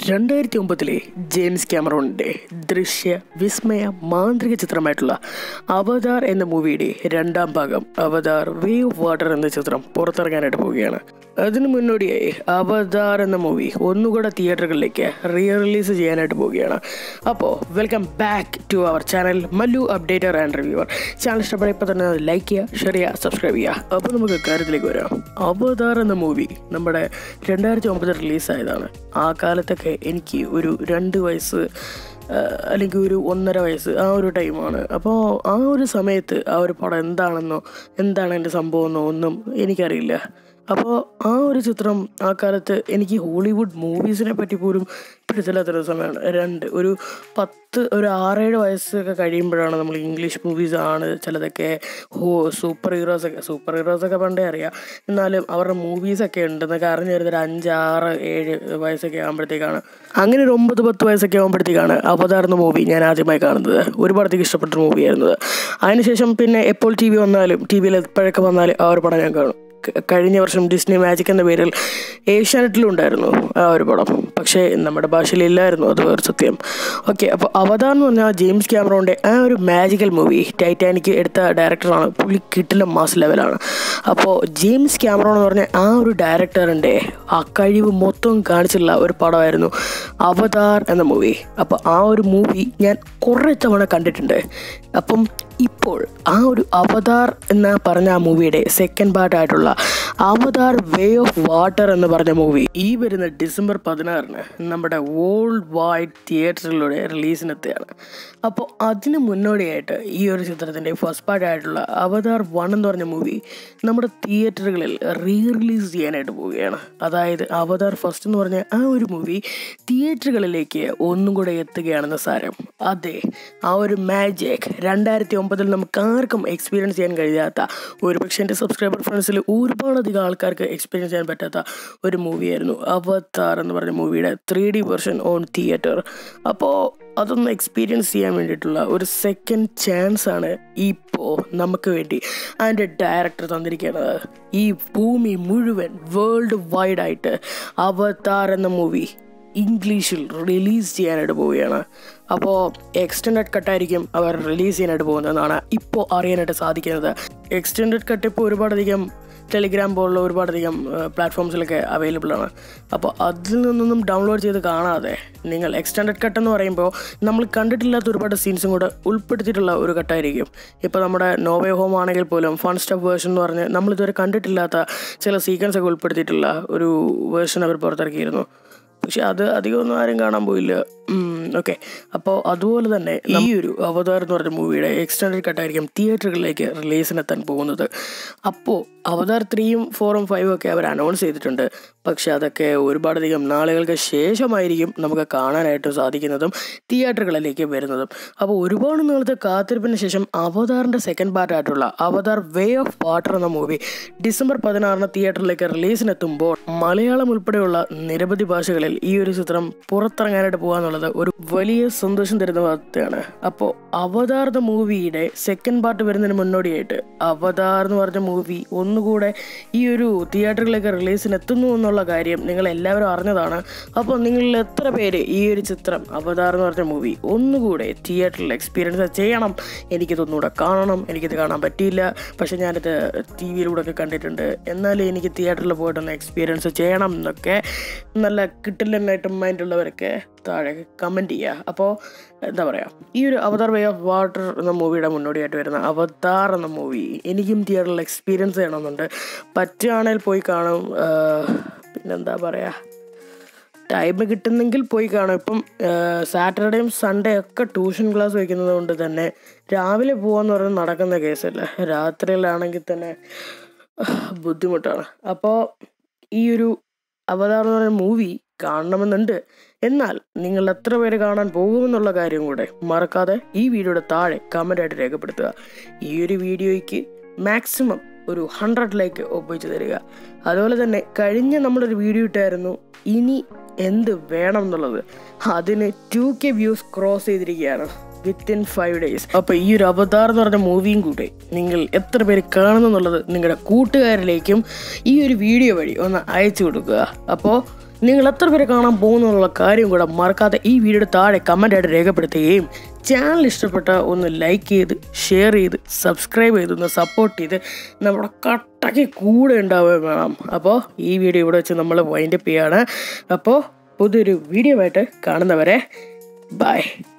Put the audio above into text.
രണ്ടായിരത്തി ഒമ്പതിലെ ജെയിംസ് ക്യാമറോണിൻ്റെ ദൃശ്യ വിസ്മയ മാന്ത്രിക ചിത്രമായിട്ടുള്ള അവതാർ എന്ന മൂവിയുടെ രണ്ടാം ഭാഗം അവതാർ വേ ഓഫ് വാട്ടർ എന്ന ചിത്രം പുറത്തിറങ്ങാനായിട്ട് പോവുകയാണ് അതിനു മുന്നോടിയായി അവതാർ എന്ന മൂവി ഒന്നുകൂടെ തിയേറ്ററുകളിലേക്ക് റീ റിലീസ് ചെയ്യാനായിട്ട് പോവുകയാണ് അപ്പോൾ welcome back to our channel Mallu updater and reviewer channel ഇഷ്ടപ്പെട്ട ഇപ്പോൾ തന്നെ ലൈക്ക് ചെയ്യുക ഷെയർ ചെയ്യുക സബ്സ്ക്രൈബ് ചെയ്യുക അപ്പോൾ നമുക്ക് കാര്യത്തിലേക്ക് വരാം അവതാർ എന്ന മൂവി നമ്മുടെ രണ്ടായിരത്തി ഒമ്പതിൽ റിലീസായതാണ് ആ കാലത്തൊക്കെ എനിക്ക് ഒരു രണ്ട് വയസ്സ് ആ, അല്ലെങ്കിൽ ഒരു ഒന്നര വയസ്സ് ആ ഒരു ടൈമാണ് അപ്പോൾ ആ ഒരു സമയത്ത് ആ ഒരു പടം എന്താണെന്നോ എന്താണ് എൻ്റെ സംഭവമെന്നോ ഒന്നും എനിക്കറിയില്ല അപ്പോൾ ആ ഒരു ചിത്രം ആ കാലത്ത് എനിക്ക് ഹോളിവുഡ് മൂവീസിനെ പറ്റി പോലും പിടിച്ചില്ലാത്തൊരു സമയമാണ് രണ്ട് ഒരു പത്ത് ഒരു ആറേഴ് വയസ്സൊക്കെ കഴിയുമ്പോഴാണ് നമ്മൾ ഇംഗ്ലീഷ് മൂവീസ് ആണ് ചിലതൊക്കെ ഹോ സൂപ്പർ ഹീറോസൊക്കെ സൂപ്പർ ഹീറോസൊക്കെ പണ്ടേ അറിയാം എന്നാലും അവരുടെ മൂവീസൊക്കെ ഉണ്ടെന്നൊക്കെ അറിഞ്ഞു വരുന്നത് ഒരു അഞ്ചാറ് ഏഴ് വയസ്സൊക്കെ ആകുമ്പോഴത്തേക്കാണ് അങ്ങനെ ഒരു ഒമ്പത് പത്ത് വയസ്സൊക്കെ ആകുമ്പോഴത്തേക്കാണ് അവതാർ എന്ന മൂവി ഞാൻ ആദ്യമായി കാണുന്നത് ഒരുപാടത്തേക്ക് ഇഷ്ടപ്പെട്ട മൂവിയായിരുന്നത് അതിനുശേഷം പിന്നെ എപ്പോൾ ടി വി വന്നാലും ടി വിയിൽ എപ്പോഴൊക്കെ വന്നാലും ആ ഒരു പടം ഞാൻ കാണും ക- കഴിഞ്ഞ വർഷം ഡിസ്നി മാജിക് എന്ന പേരിൽ ഏഷ്യാനെറ്റിലും ഉണ്ടായിരുന്നു ആ ഒരു പടം പക്ഷേ നമ്മുടെ ഭാഷയിലില്ലായിരുന്നു അത് വേറെ സത്യം ഓക്കെ അപ്പോൾ അവതാർ എന്ന് പറഞ്ഞാൽ ജെയിംസ് ക്യാമറോൻ്റെ ആ ഒരു മാജിക്കൽ മൂവി ടൈറ്റാനിക് എടുത്ത ഡയറക്ടറാണ് പുള്ളി കിട്ടില്ല മാസ് ലെവലാണ് അപ്പോൾ ജെയിംസ് ക്യാമറോൺ എന്ന് പറഞ്ഞ ആ ഒരു ഡയറക്ടറിൻ്റെ ആ കഴിവ് മൊത്തം കാണിച്ചിട്ടുള്ള ഒരു പടമായിരുന്നു അവതാർ എന്ന മൂവി അപ്പോൾ ആ ഒരു മൂവി ഞാൻ കുറേ തവണ കണ്ടിട്ടുണ്ട് അപ്പം ഇപ്പോൾ ആ ഒരു അവതാർ എന്ന പറഞ്ഞ ആ മൂവിയുടെ സെക്കൻഡ് പാർട്ടായിട്ടുള്ള അവതാർ വേ ഓഫ് വാട്ടർ എന്ന് പറഞ്ഞ മൂവി ഈ വരുന്ന ഡിസംബർ പതിനാറിന് നമ്മുടെ വേൾഡ് വൈഡ് തിയേറ്ററിലൂടെ റിലീസിനെത്തുകയാണ് അപ്പോൾ അതിന് മുന്നോടിയായിട്ട് ഈ ഒരു ചിത്രത്തിൻ്റെ ഫസ്റ്റ് പാർട്ടായിട്ടുള്ള അവതാർ വൺ എന്ന് പറഞ്ഞ മൂവി നമ്മുടെ തിയേറ്ററുകളിൽ റീ റിലീസ് ചെയ്യാനായിട്ട് പോവുകയാണ് അതായത് അവതാർ ഫസ്റ്റ് എന്ന് പറഞ്ഞ ആ ഒരു മൂവി തിയേറ്ററുകളിലേക്ക് ഒന്നും കൂടെ എത്തുകയാണെന്ന് സാരം അതെ ആ ഒരു മാജിക് രണ്ടായിരത്തി ഒമ്പതിൽ നമുക്ക് ആർക്കും എക്സ്പീരിയൻസ് ചെയ്യാൻ കഴിയാത്ത ഒരുപക്ഷെ എൻ്റെ സബ്സ്ക്രൈബർ ഫ്രണ്ട്സിൽ ഒരുപാടധികം ആൾക്കാർക്ക് എക്സ്പീരിയൻസ് ചെയ്യാൻ പറ്റാത്ത ഒരു മൂവിയായിരുന്നു അവതാർ എന്ന് പറഞ്ഞ മൂവിയുടെ three D version on theatre അപ്പോൾ അതൊന്ന് എക്സ്പീരിയൻസ് ചെയ്യാൻ വേണ്ടിയിട്ടുള്ള ഒരു സെക്കൻഡ് ചാൻസ് ആണ് ഇപ്പോൾ നമുക്ക് വേണ്ടി അതിൻ്റെ ഡയറക്ടർ തന്നിരിക്കുന്നത് ഈ ഭൂമി മുഴുവൻ വേൾഡ് വൈഡ് ആയിട്ട് അവതാർ എന്ന മൂവി ഇംഗ്ലീഷിൽ റിലീസ് ചെയ്യാനായിട്ട് പോവുകയാണ് അപ്പോൾ എക്സ്റ്റൻഡഡ് കട്ടായിരിക്കും അവർ റിലീസ് ചെയ്യാനായിട്ട് പോകുന്നതെന്നാണ് ഇപ്പോൾ അറിയാനായിട്ട് സാധിക്കുന്നത് എക്സ്റ്റൻഡഡ് കട്ട് ഇപ്പോൾ ഒരുപാടധികം ടെലിഗ്രാം പോലുള്ള ഒരുപാടധികം പ്ലാറ്റ്ഫോംസിലൊക്കെ അവൈലബിൾ ആണ് അപ്പോൾ അതിൽ നിന്നൊന്നും ഡൗൺലോഡ് ചെയ്ത് കാണാതെ നിങ്ങൾ എക്സ്റ്റൻഡഡ് കട്ട് എന്ന് പറയുമ്പോൾ നമ്മൾ കണ്ടിട്ടില്ലാത്ത ഒരുപാട് സീൻസും കൂടെ ഉൾപ്പെടുത്തിയിട്ടുള്ള ഒരു കട്ടായിരിക്കും ഇപ്പോൾ നമ്മുടെ നോവേ ഹോം ആണെങ്കിൽ പോലും ഫൺ സ്റ്റഫ് വേർഷൻ എന്ന് പറഞ്ഞ് നമ്മളിതുവരെ കണ്ടിട്ടില്ലാത്ത ചില സീക്വൻസ് ഒക്കെ ഉൾപ്പെടുത്തിയിട്ടുള്ള ഒരു വേർഷൻ അവർ പുറത്തിറക്കിയിരുന്നു പക്ഷെ അത് അധികമൊന്നും ആരും കാണാൻ പോയില്ല ഓക്കെ അപ്പോൾ അതുപോലെ തന്നെ ഈ ഒരു അവതാർ എന്ന് പറഞ്ഞ മൂവിയുടെ എക്സ്റ്റൻഡഡ് കട്ടായിരിക്കും തിയേറ്ററുകളിലേക്ക് റിലീസിനെത്താൻ പോകുന്നത് അപ്പോൾ അവതാർ ത്രീയും ഫോറും ഫൈവും ഒക്കെ അവർ അനൗൺസ് ചെയ്തിട്ടുണ്ട് പക്ഷെ അതൊക്കെ ഒരുപാടധികം നാളുകൾക്ക് ശേഷമായിരിക്കും നമുക്ക് കാണാനായിട്ട് സാധിക്കുന്നതും തിയേറ്ററുകളിലേക്ക് വരുന്നതും അപ്പോൾ ഒരുപാട് നാളത്തെ കാത്തിരിപ്പിന് ശേഷം അവതാറിൻ്റെ സെക്കൻഡ് പാർട്ടായിട്ടുള്ള അവതാർ വേ ഓഫ് വാട്ടർ എന്ന മൂവി ഡിസംബർ പതിനാറിന് തിയേറ്ററിലേക്ക് റിലീസിനെത്തുമ്പോൾ മലയാളം ഉൾപ്പെടെയുള്ള നിരവധി ഭാഷകളിൽ ഈ ഒരു ചിത്രം പുറത്തിറങ്ങാനായിട്ട് പോകാന്നുള്ളത് ഒരു വലിയ സന്തോഷം തരുന്ന വാർത്തയാണ് അപ്പോൾ അവതാർ ദ മൂവിയുടെ സെക്കൻഡ് പാർട്ട് വരുന്നതിന് മുന്നോടിയായിട്ട് അവതാർ എന്ന് പറഞ്ഞ മൂവി ഒന്നുകൂടെ ഈ ഒരു തിയേറ്ററിലേക്ക് റിലീസിന് എത്തുന്നു എന്നുള്ള കാര്യം നിങ്ങൾ എല്ലാവരും അറിഞ്ഞതാണ് അപ്പോൾ നിങ്ങളിൽ എത്ര പേര് ഈ ഒരു ചിത്രം അവതാർ എന്ന് പറഞ്ഞ മൂവി ഒന്നുകൂടെ തിയേറ്ററിൽ എക്സ്പീരിയൻസ് ചെയ്യണം എനിക്കിതൊന്നുകൂടെ കാണണം എനിക്കിത് കാണാൻ പറ്റിയില്ല പക്ഷെ ഞാനിത് ടി വിയിലൂടെ ഒക്കെ കണ്ടിട്ടുണ്ട് എന്നാലും എനിക്ക് തിയേറ്ററിൽ പോയിട്ടൊന്ന് എക്സ്പീരിയൻസ് ചെയ്യണം എന്നൊക്കെ നല്ല കിട്ടില്ലെന്നായിട്ട് മൈൻഡുള്ളവരൊക്കെ താഴെ കമൻറ്റ് ചെയ്യുക അപ്പോൾ എന്താ പറയുക ഈ ഒരു അവതാർ വേ ഓഫ് വാട്ടർ എന്ന മൂവിയുടെ മുന്നോടിയായിട്ട് വരുന്ന അവതാർ എന്ന മൂവി എനിക്കും തിയേറ്ററിൽ എക്സ്പീരിയൻസ് ചെയ്യണമെന്നുണ്ട് പറ്റുകയാണെങ്കിൽ പോയി കാണും ആ, പിന്നെന്താ പറയുക ടൈം കിട്ടുന്നെങ്കിൽ പോയി കാണും ഇപ്പം സാറ്റർഡേയും സൺഡേ ഒക്കെ ട്യൂഷൻ ക്ലാസ് വയ്ക്കുന്നത് കൊണ്ട് തന്നെ രാവിലെ പോകാന്ന് പറയുന്നത് നടക്കുന്ന കേസല്ല രാത്രിയിലാണെങ്കിൽ തന്നെ ബുദ്ധിമുട്ടാണ് അപ്പോൾ ഈ ഒരു അവതാർ എന്ന് പറയുന്ന മൂവി കാണണമെന്നുണ്ട് എന്നാൽ നിങ്ങൾ എത്ര പേര് കാണാൻ പോകുമെന്നുള്ള കാര്യം കൂടെ മറക്കാതെ ഈ വീഡിയോയുടെ താഴെ കമൻ്റായിട്ട് രേഖപ്പെടുത്തുക ഈ ഒരു വീഡിയോയ്ക്ക് മാക്സിമം ഒരു ഹൺഡ്രഡ് ലൈക്ക് ഒപ്പിച്ച് തരിക അതുപോലെ തന്നെ കഴിഞ്ഞ നമ്മളൊരു വീഡിയോ ഇട്ടായിരുന്നു ഇനി എന്ത് വേണം എന്നുള്ളത് അതിന് ടു കെ വ്യൂസ് ക്രോസ് ചെയ്തിരിക്കുകയാണ് വിത്തിൻ ഫൈവ് ഡേയ്സ് അപ്പോൾ ഈ ഒരു അവതാർ എന്ന് പറഞ്ഞ മൂവിയും കൂടെ നിങ്ങൾ എത്ര പേര് കാണുന്നു എന്നുള്ളത് നിങ്ങളുടെ കൂട്ടുകാരിലേക്കും ഈ ഒരു വീഡിയോ വഴി ഒന്ന് അയച്ചു കൊടുക്കുക അപ്പോൾ നിങ്ങൾ എത്ര പേര് കാണാൻ പോകുന്നുള്ള കാര്യം കൂടെ മറക്കാതെ ഈ വീഡിയോയുടെ താഴെ കമൻ്റായിട്ട് രേഖപ്പെടുത്തുകയും ചാനൽ ഇഷ്ടപ്പെട്ട ഒന്ന് ലൈക്ക് ചെയ്ത് ഷെയർ ചെയ്ത് സബ്സ്ക്രൈബ് ചെയ്ത് ഒന്ന് സപ്പോർട്ട് ചെയ്ത് നമ്മുടെ കട്ടയ്ക്ക് കൂടെ ഉണ്ടാവുകയും വേണം അപ്പോൾ ഈ വീഡിയോ ഇവിടെ വെച്ച് നമ്മൾ വൈൻഡപ്പ് ചെയ്യാണ് അപ്പോൾ പുതിയൊരു വീഡിയോ ആയിട്ട് കാണുന്നവരെ ബൈ